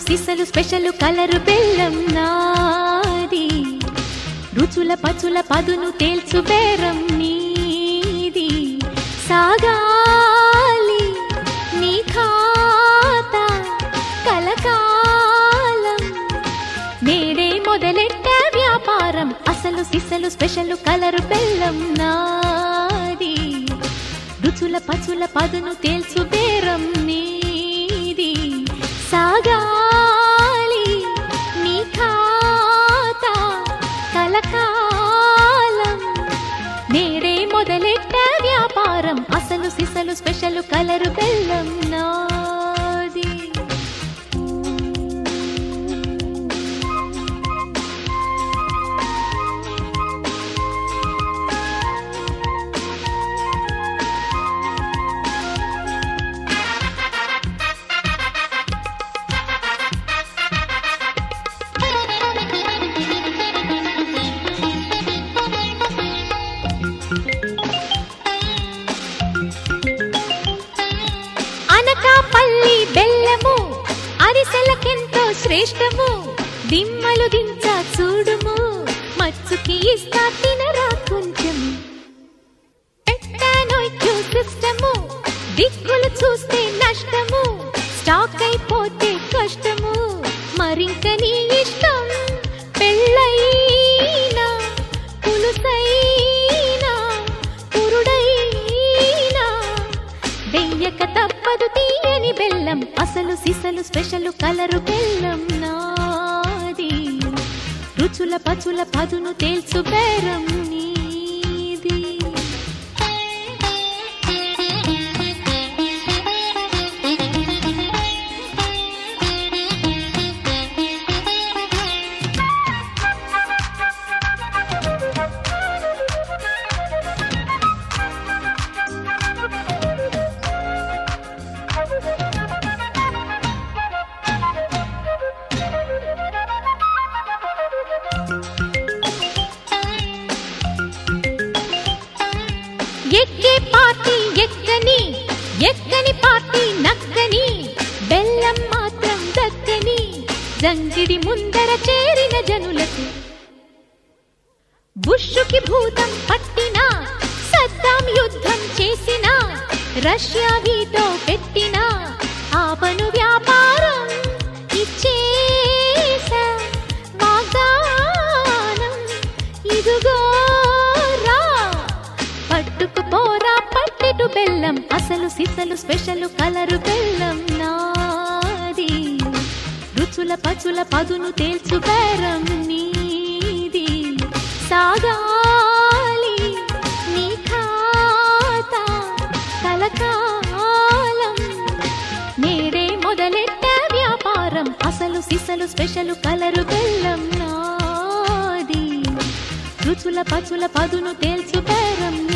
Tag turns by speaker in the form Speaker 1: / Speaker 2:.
Speaker 1: సిసలు special colour బెల్లం నాది రుచుల పచుల పదును తేల్చు బేరం నీది సాగాలి నీ ఖాతా కలకాలం నేడే మొదలెట్ట వ్యాపారం అసలు సిసలు స్పెషల్ కలరు బెల్లం నాది రుచుల పచుల పదును తేల్చు బేరం నీది సాగాలి నీ ఖాతా కలకాలం నేడే మొదలెట్ట వ్యాపారం అసలు సిసలు స్పెషల్ కలరు బెల్లం నాది అనకాపల్లి బెల్లము అరిసెలకెంతో శ్రేష్టము దిమ్మలు దించ చూడుము మచ్చుకి ఇస్తా తినరా కొంచెం పెట్టానోయ్యూ సిస్టము దిక్కులు చూస్తే నష్టము స్టాక్ అయిపోతే కష్టము మరింక నీ ఇష్టం పెళ్ళైనా పులుసైనా పురుడైనా వెయ్యక తప్పదు తీయని బెల్లం అసలు సిసలు స్పెషల్ కలరు బెల్లం నాది రుచుల పచుల పదును తేల్చు బేరం నీది ఎక్కే పార్టీ ఎక్కని ఎక్కని పార్టీ నక్కని బెల్లం మాత్రం దక్కని జంగిడి ముందర చేరిన జనులకు బుష్షుకి భూతం పట్టిన సద్దాం యుద్ధం చేసిన రష్యా వీటో పెట్టిన ఆపను వ్యాపారం ఇచ్చేసా వాగ్దానం ఇదిగో రా పట్టుకు పోరా పట్టెటు బెల్లం అసలు సిసలు స్పెషల్ కలరు బెల్లం నాది రుచుల పచుల పదును తేల్చు బేరం నీది సాగాలి నీ ఖాతా కలకాలం నేడే మొదలెట్ట వ్యాపారం అసలు సిసలు స్పెషల్ కలరు బెల్లం నాది రుచుల పచుల పదును తేల్చు బేరం